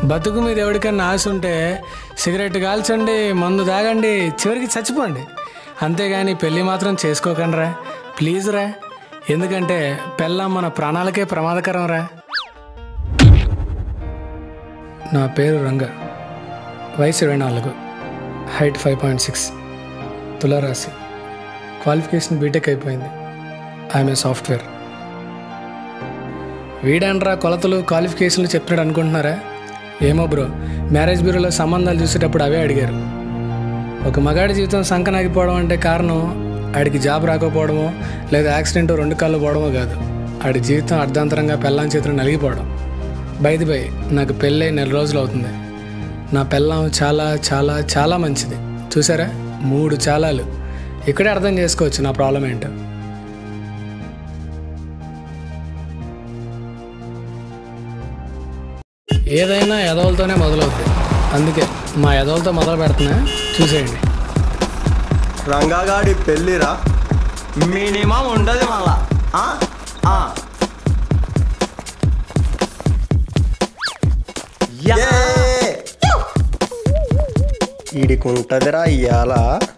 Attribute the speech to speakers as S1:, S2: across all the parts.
S1: బతుకు మీద ఎవరికైనా ఆశ ఉంటే సిగరెట్ కాల్చండి మందు తాగండి చివరికి చచ్చిపోండి అంతేగాని పెళ్ళి మాత్రం చేసుకోకండి రా ప్లీజ్ రా ఎందుకంటే పెళ్ళం మన ప్రాణాలకే ప్రమాదకరం రా నా పేరు రంగ వయసు ఇరవై నాలుగు హైట్ ఫైవ్ పాయింట్ సిక్స్ తులారాశి క్వాలిఫికేషన్ బీటెక్ అయిపోయింది ఐఎమ్ ఏ సాఫ్ట్వేర్ వీడండ్రా కొలతలు క్వాలిఫికేషన్లు చెప్తున్నాడు అనుకుంటున్నారా ఏమో బ్రో మ్యారేజ్ బ్యూరోలో సంబంధాలు చూసేటప్పుడు అవే అడిగారు ఒక మగాడి జీవితం సంకనాగిపోవడం అంటే కారణం ఆడికి జాబ్ రాకపోవడమో లేదా యాక్సిడెంట్ రెండు కాళ్ళు పోవడమో కాదు ఆడి జీవితం అర్ధాంతరంగా పెళ్ళాం చేతులు నలిగిపోవడం బైది బై నాకు పెళ్ళై నెల రోజులు అవుతుంది నా పెళ్ళాం చాలా చాలా చాలా మంచిది చూసారా మూడు చాలాలు ఇక్కడే అర్థం చేసుకోవచ్చు నా ప్రాబ్లం ఏంటో ఏదైనా ఎదవలతోనే మొదలవుతుంది అందుకే మా ఎదవలతో మొదలు పెడుతున్నా చూసేయండి
S2: రంగాగాడి పెళ్ళిరా
S3: మినిమం ఉండదు మళ్ళా ఆ? ఆ. యా.
S2: ఈడికుంటదిరా ఇయ్యాల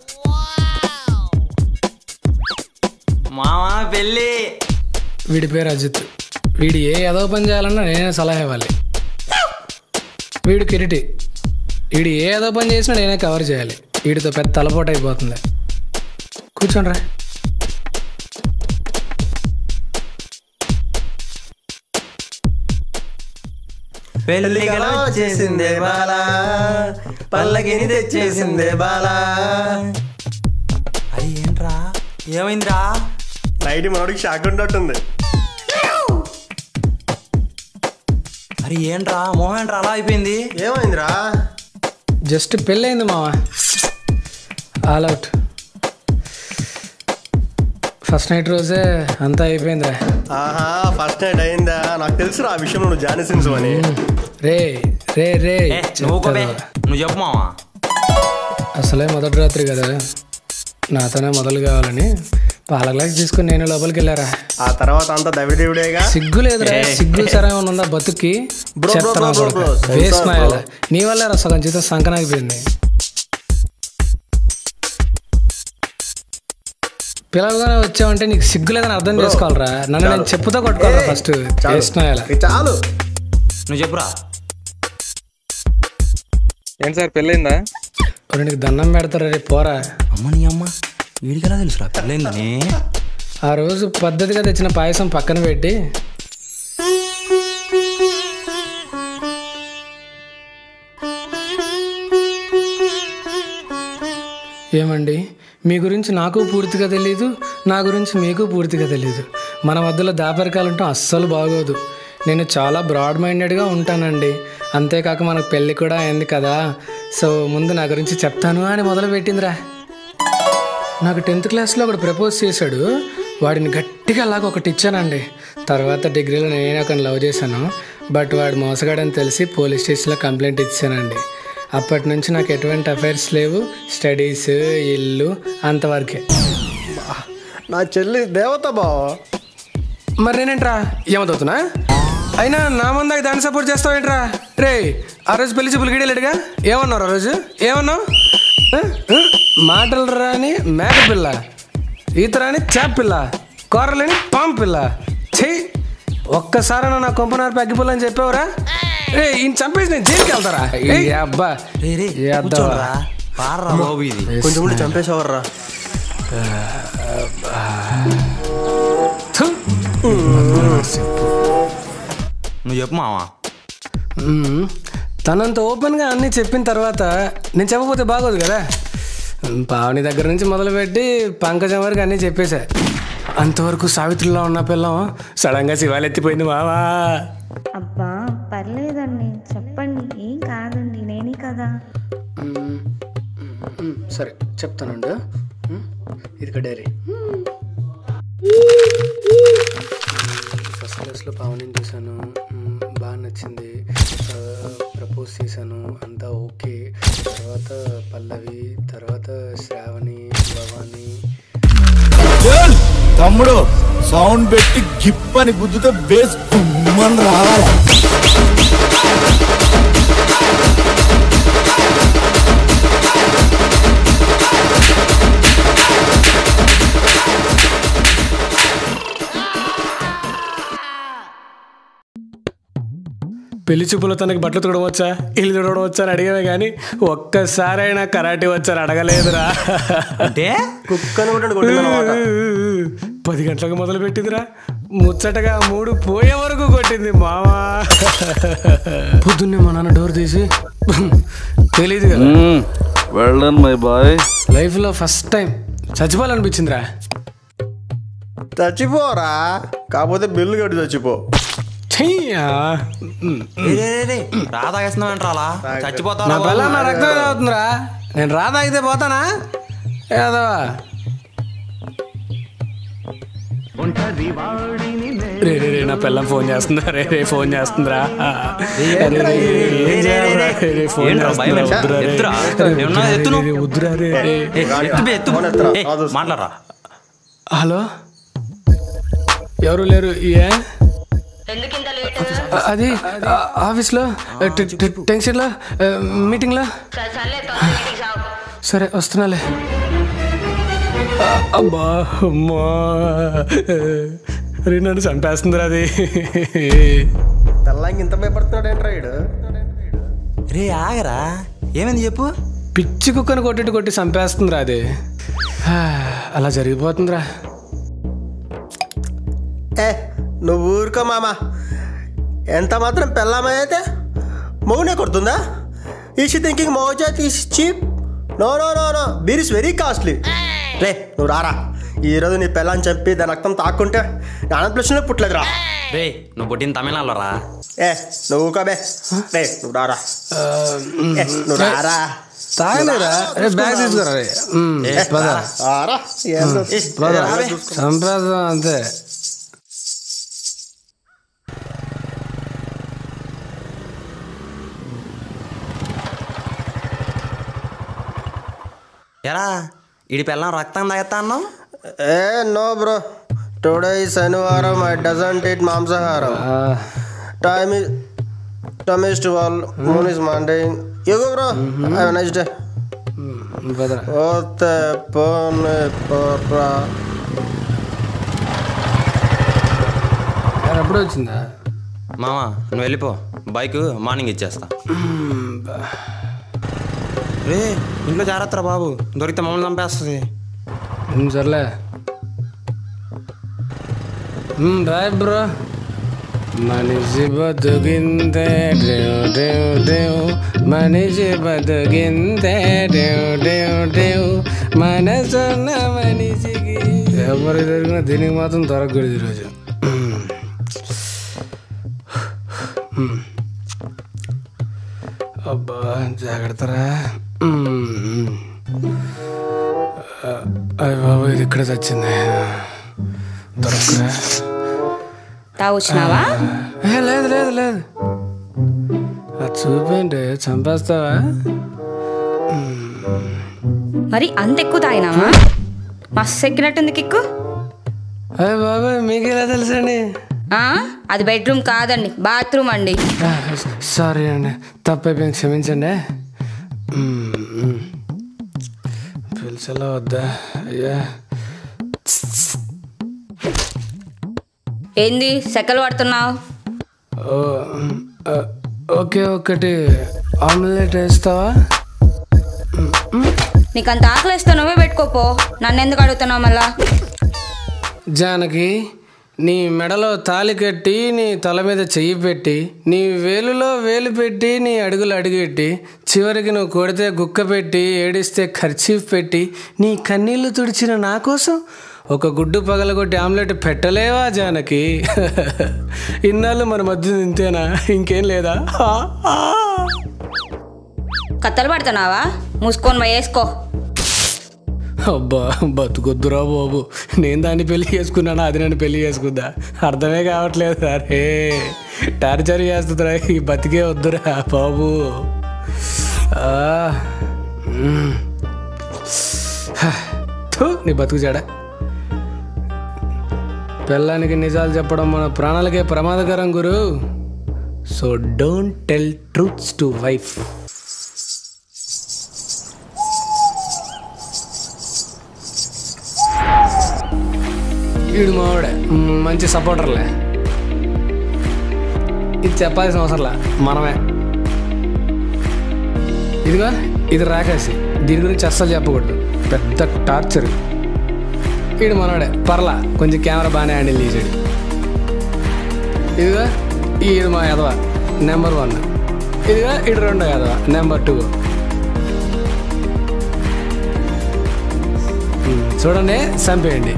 S3: మామా పెళ్ళి
S1: వీడి పేరు అజిత్ వీడు ఏ ఎదవ పని చేయాలన్నా నేనే సలహా ఇవ్వాలి వీడు కిరీటి వీడు ఏ ఏదో పని చేసినా నేనే కవర్ చేయాలి వీడితో పెద్ద తలపోటు అయిపోతుంది కూర్చోండి రా
S3: పెళ్ళి గల వచ్చేసిందే బాలా పల్లకిని తెచ్చేసిందే బాలా అది ఏంట్రా ఏమైందిరా
S2: నైట్ మనోడికి షాక్ ఉన్నట్టుంది
S3: అరే ఏంట్రా మొహం ఏంట్రా అలా అయిపోయింది
S2: ఏమైందిరా
S1: జస్ట్ పెళ్ళైంది మావా ఆల్ అవుట్ ఫస్ట్ నైట్ రోజే అంతా అయిపోయిందిరా
S2: ఆహా ఫస్ట్ నైట్ అయిందా నాకు తెలుసురా ఆ విషయంలో నువ్వు జానిసిన్స్ అని
S1: రే రే రే
S3: ఏ, నువ్వు కోపే
S1: చెప్తా
S3: నువ్వు చెప్పు మావా
S1: అసలే మొదటి రాత్రి కదా నాతోనే మొదలు కావాలని పాల గ్లాస్ తీసుకుని నేను లోపలికి వెళ్ళారా
S2: ఆ తర్వాత అంతా దవిడేవిడేగా
S1: సిగ్గు లేదురా
S3: ఏయ్.
S1: సిగ్గు సరే ఏమైనా ఉందా బతుక్కి
S2: Bro, bro, bro, bro, bro.
S1: Waste
S2: Sensor,
S1: మాయాల
S2: bro.
S1: నీ వల్ల రా సగం జీతం సంకనాగిపోయింది పిలవగానే వచ్చావంటే నీకు సిగ్గు లేదని అర్థం చేసుకోవాలరా నన్ను నేను చెప్పుతో కొట్టుకోవాలా
S2: ఏయ్,
S1: ఫస్ట్
S2: చాలు.
S1: వేస్ట్ మాయాల
S2: ఇది చాలు
S3: నువ్వు చెప్పురా
S4: ఏంటి సార్ పెళ్ళైందా
S1: ఒరేయ్, నీకు దండం పెడతారా రే పోరా
S3: అమ్మ నీ అమ్మ వీడికెలా తెలుసురా పెళ్ళైందని
S1: ఆ రోజు పద్ధతిగా తెచ్చిన పాయసం పక్కన పెట్టి ఏమండి మీ గురించి నాకు పూర్తిగా తెలియదు నా గురించి మీకు పూర్తిగా తెలియదు మన మధ్యలో దాపరికాలు ఉండటం అస్సలు బాగోదు నేను చాలా బ్రాడ్ మైండెడ్గా ఉంటానండి అంతేకాక మనకు పెళ్ళి కూడా అయింది కదా సో ముందు నా గురించి చెప్తాను అని మొదలు పెట్టిందిరా నాకు టెన్త్ క్లాస్లో ఒకడు ప్రపోజ్ చేశాడు వాడిని గట్టిగా అలాగ ఒకటి ఇచ్చానండి తర్వాత డిగ్రీలో నేనే ఒకని లవ్ చేశాను బట్ వాడు మోసగాడని తెలిసి పోలీస్ స్టేషన్లో కంప్లైంట్ ఇచ్చానండి అప్పటి నుంచి నాకు ఎటువంటి అఫైర్స్ లేవు స్టడీస్ ఇల్లు అంతవరకే
S2: నా చెల్లి దేవత బావ
S1: మరి నేనేంట్రా ఏమవుతున్నా అయినా నా మందాకి దాన్ని సపోర్ట్ చేస్తావేంట్రా రే ఆ రోజు పెళ్లి చూపులు గీడలేడుగా ఏమన్నావు ఆ రోజు ఏమన్నావు ఆ? ఆ? మాటలు రాని మేక పిల్ల ఈత రాని చేప పిల్ల కూరలేని పాము పిల్ల చెయ్యి ఒక్కసారైనా నా కొంపనారు పగ్గిపుల్లని చెప్పావురా రే ఈయన చంపేసి నేను జైలుకి వెళ్తారా ఏ అబ్బా
S3: రే రే
S1: ఏ అద్దవా?
S3: కూర్చోండిరా పార్రా బాబు ఇది
S2: కొంచెం కూడా చంపేసేవర్రా
S1: థు.
S3: నువ్వు చెప్పు మావా
S1: మ్మ్. తనంత ఓపెన్గా అన్నీ చెప్పిన తర్వాత నేను చెప్పకపోతే బాగోదు కదా పావని దగ్గర నుంచి మొదలుపెట్టి పంకజం వరకు అన్నీ చెప్పేశా అంతవరకు సావిత్రిలో ఉన్న పిల్లం సడన్గా శివాలు ఎత్తిపోయింది మావా
S5: అబ్బా పర్లేదండి చెప్పండి ఏం కాదండి నేనే కదా
S1: మ్మ్. మ్మ్. సరే చెప్తానండు మ్మ్. ఇది డైరీ ఫస్ట్ క్లాస్లో పావనిని చూశాను మ్మ్. బాగా నచ్చింది ప్రపోజ్ చేశాను అంతా ఓకే తర్వాత పల్లవి తర్వాత శ్రావణి భవాని
S6: తమ్ముడు సౌండ్ పెట్టి గిప్ అని గుద్దుతే బేస్ గుమ్మని రావాలి
S1: పెళ్లి చూపులో తనకి బట్టలు తుడడం వచ్చా ఇల్లు తుడడం వచ్చా అని అడిగామే కానీ ఒక్కసారైనా కరాటే వచ్చా అని అడగలేదురా
S3: అంటే
S2: కుక్కను కూడా కొట్టిందన్నమాట
S1: పది గంటలకు మొదలు పెట్టిందిరా ముచ్చటగా మూడు పోయే వరకు కొట్టింది మావా పొద్దున్నే మా నాన్న డోర్ తీసి తెలియదు కదా
S6: వెళ్ళను మై బాయ్
S1: లైఫ్లో ఫస్ట్ టైం చచ్చిపోవాలనిపించిందిరా
S2: చచ్చిపోరా కాకపోతే బిల్లు కట్టి చచ్చిపో
S1: చెయ్యా
S3: రే, రే, రే, రే. రా తాగేస్తున్నావు ఏంట్రా అలా
S1: నా
S3: చచ్చిపోతావు
S1: పిల్ల నా రక్తం అవుతుందిరా నేను రాదా అయితే పోతానా ఏదవా రే రే రే నా పిల్లం ఫోన్ చేస్తుందా రే రే ఫోన్ చేస్తుందిరా రే, రే, రే, ఏం చేయాలిరా? రే, రే, ఫోన్
S3: ఏంట్రా, భయం
S1: చేస్తుందిరా,
S3: వేస్తా?
S1: వద్దురా, రే.
S3: ఎత్తురా.
S1: రే,
S3: ఏమన్నా
S1: రే,
S3: ఎత్తును.
S1: రే, వద్దురా, రే, రే.
S3: ఏ, ఎత్తు బే, ఎత్తు.
S2: ఫోన్ ఎత్తురా.
S3: ఏ,
S2: కాదు.
S3: మాట్లాడరా
S1: హలో ఎవరు లేరు ఏ అ- అది ఆ, ఆఫీస్లో టె- టె- టెన్షన్లో ఆ, మీటింగ్లో సరే వస్తున్నాలే ఆ, అబ్బా అమ్మా అరే నన్ను చంపేస్తుందిరా అది
S2: తెల్లాంగి ఇంత భయపడుతున్నాడు ఏంట్రా ఈడు
S3: రే ఆగరా ఏమైంది చెప్పు
S1: పిచ్చి కుక్కను కొట్టిట్టు కొట్టి చంపేస్తుందిరా అది హా, అలా జరిగిపోతుందిరా
S2: ఏ నువ్వు ఊరుకో మామ ఎంత మాత్రం పెళ్ళామైతే మౌనే కొడుతుందా ఈషి థింకింగ్ మౌజా తీసి cheap no no no no beer is very costly రే నువ్వు రారా ఈరోజు నీ పెళ్ళాన్ని చంపి దాని రక్తం తాక్కుంటే ఆనంద ప్లస్లో పుట్టలేదురా
S3: రే నువ్వు పుట్టిన తమిళనాడులో రా
S2: ఏ నువ్వు కబే రే నువ్వు రారా
S1: ఆ,
S2: ఏ, నువ్వు రారా
S1: తాగలేరా రే బ్యాగ్ తీసుకురా రే ఉమ్, పద
S2: రారా ఏందో.
S1: పద
S2: ఏ, రావే.
S1: చంపేద్దాం అంతే
S3: ఎరా ఇడి పిల్లం రక్తం తాగేస్తా అన్నావు
S2: ఏ నో బ్రో టుడే ఈ శనివారం ఐ డజంట్ ఇట్ మాంసాహారం
S1: ఆ,
S2: time is time is twelve moon is Monday యోగో bro have nice day
S1: um, పదరా
S2: ఓతే పోనే పోరా
S1: ఎవరు అప్పుడే వచ్చిందా
S3: మామా నువ్వు వెళ్ళిపో బైక్ మార్నింగ్ ఇచ్చేస్తా రే ఇంట్లో జాగ్రత్తరా బాబు దొరికితే మమ్మల్ని చంపేస్తుంది
S1: ఉమ్, సర్లే ఉమ్, బాయ్ బ్రో మనిషి బతుకింతే డేవ్ డేవ్ డేవ్ మనిషి బతుకింతే డేవ్ డేవ్ డేవ్ మనసున్న మనిషికి ఎవరికి దొరికినా దీనికి మాత్రం దొరకకూడదు ఈరోజు ఉమ్. ఉమ్. అబ్బా జాగ్రత్తరా ఉమ్. అయ్య బాబు ఇది ఇక్కడ చచ్చింది దొరకరా
S5: తాగొచ్చినావా
S1: ఏ, లేదు లేదు లేదు అది చూపేంటి చంపేస్తావా
S5: మరి అంత ఎక్కువ తాగినావా మస్తు ఎక్కినట్టుంది కిక్కు
S1: అయ్య బాబాయ్ మీకు ఎలా తెలుసండి
S5: ఆ, అది బెడ్రూమ్ కాదండి బాత్రూమ్ అండి
S1: ఆ, సారీ అండి తప్పైపోయింది క్షమించండి మ్మ్, మ్మ్. పిలిచేలా వద్దా అయ్యా
S5: ఏంది సెకలు పడుతున్నావు
S1: ఓ, ఆ, ఓకే ఒకటి ఆమ్లెట్ వేస్తావా
S5: నీకు అంత ఆకలిస్తే నువ్వే పెట్టుకోపో నన్ను ఎందుకు అడుగుతున్నావు మళ్ళా
S1: జానకి నీ మెడలో తాలి కట్టి నీ తల మీద చెయ్యి పెట్టి నీ వేలులో వేలు పెట్టి నీ అడుగులు అడుగెట్టి చివరికి నువ్వు కొడితే గుక్క పెట్టి ఏడిస్తే ఖర్చీఫ్ పెట్టి నీ కన్నీళ్లు తుడిచిన నా కోసం ఒక గుడ్డు పగలగొట్టి ఆమ్లెట్ పెట్టలేవా జానకి ఇన్నాళ్ళు మన మధ్య ఇంతేనా ఇంకేం లేదా ఆ, ఆ.
S5: కత్తలు పడుతున్నావా మూసుకొని పోయి వేసుకో
S1: అబ్బా బతుకొద్దురా బాబు నేను దాన్ని పెళ్లి చేసుకున్నాను అది నన్ను పెళ్లి చేసుకుందా అర్థమే కావట్లేదు అరే టార్చర్ చేస్తుందిరా ఈ బతికే వద్దురా బాబు ఆ, మ్మ్. థు, నీ బతుకు చెడ పిల్లానికి నిజాలు చెప్పడం మన ప్రాణాలకే ప్రమాదకరం గురు so don't tell truths to wife ఈడు మావాడే మ్, మంచి సపోర్టర్లే ఇది చెప్పాల్సిన అవసరంలా మనమే ఇదిగో ఇది రాకాసి దీని గురించి అస్సలు చెప్పకూడదు పెద్ద టార్చర్ ఈడు మనవాడే పర్లా కొంచెం కెమెరా బాగానే హ్యాండిల్ చేసాడు ఇదిగో ఈడు మా యదవ నెంబర్ వన్ ఇదిగో ఇటు రెండో యదవ నెంబర్ టూ ఉమ్, చూడండి చంపేయండి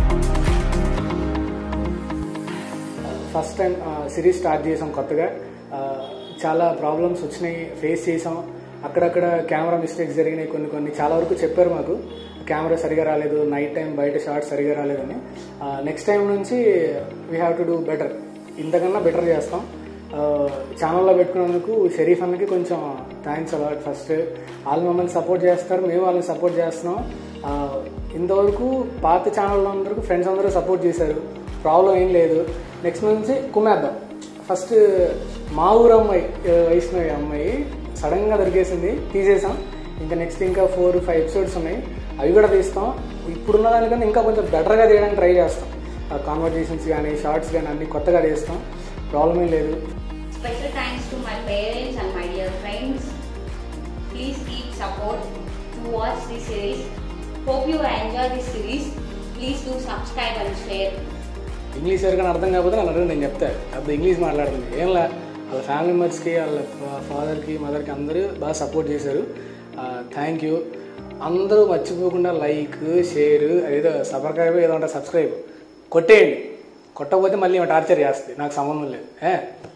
S1: ఫస్ట్ టైం సిరీస్ స్టార్ట్ చేసాం కొత్తగా ఆ, చాలా ప్రాబ్లమ్స్ వచ్చినాయి ఫేస్ చేసాం అక్కడక్కడ కెమెరా మిస్టేక్స్ జరిగినాయి కొన్ని కొన్ని చాలా వరకు చెప్పారు మాకు కెమెరా సరిగా రాలేదు నైట్ టైం బయట షార్ట్ సరిగా రాలేదని నెక్స్ట్ టైం నుంచి we have to do better ఇంతకన్నా బెటర్ చేస్తాం ఛానల్లో పెట్టుకున్నందుకు షరీఫ్ అన్నకి కొంచెం థ్యాంక్స్ అలాట్ ఫస్ట్ వాళ్ళు మమ్మల్ని సపోర్ట్ చేస్తారు మేము వాళ్ళని సపోర్ట్ చేస్తున్నాం ఆ, ఇంతవరకు పాత ఛానల్లో అందరికీ ఫ్రెండ్స్ అందరూ సపోర్ట్ చేశారు ప్రాబ్లం ఏం లేదు నెక్స్ట్ నుంచి కుమ్మేద్దాం ఫస్ట్ మా ఊరు అమ్మాయి ఆ, వైష్ణవి అమ్మాయి సడన్గా దొరికేసింది తీసేసాం ఇంకా నెక్స్ట్ ఇంకా ఫోర్ ఫైవ్ ఎపిసోడ్స్ ఉన్నాయి అవి కూడా తీస్తాం ఇప్పుడున్న దానికన్నా ఇంకా కొంచెం బెటర్గా తీయడానికి ట్రై చేస్తాం కాన్వర్జేషన్స్ కానీ షార్ట్స్ కానీ అన్ని కొత్తగా తీస్తాం ప్రాబ్లం ఏం లేదు
S7: Special thanks to my parents and my dear friends. Please keep support to watch this series. Hope you enjoy this series. Please do subscribe and share.
S1: English ఎవరికైనా అర్థం కాకపోతే నన్ను అడగండి నేను చెప్తా అప్పుడు ఇంగ్లీష్ మాట్లాడుతుంది ఏం లే వాళ్ళ ఫ్యామిలీ మెంబర్స్కి వాళ్ళ ఫాదర్కి మదర్కి అందరూ బాగా సపోర్ట్ చేశారు థ్యాంక్ యూ అందరూ మర్చిపోకుండా లైక్ షేర్ ఏదో సబ్స్క్రైబ్ ఏదో ఉంటుంది సబ్స్క్రైబ్ కొట్టేయండి కొట్టకపోతే మళ్ళీ టార్చర్ చేస్తుంది నాకు సంబంధం లేదు ఏ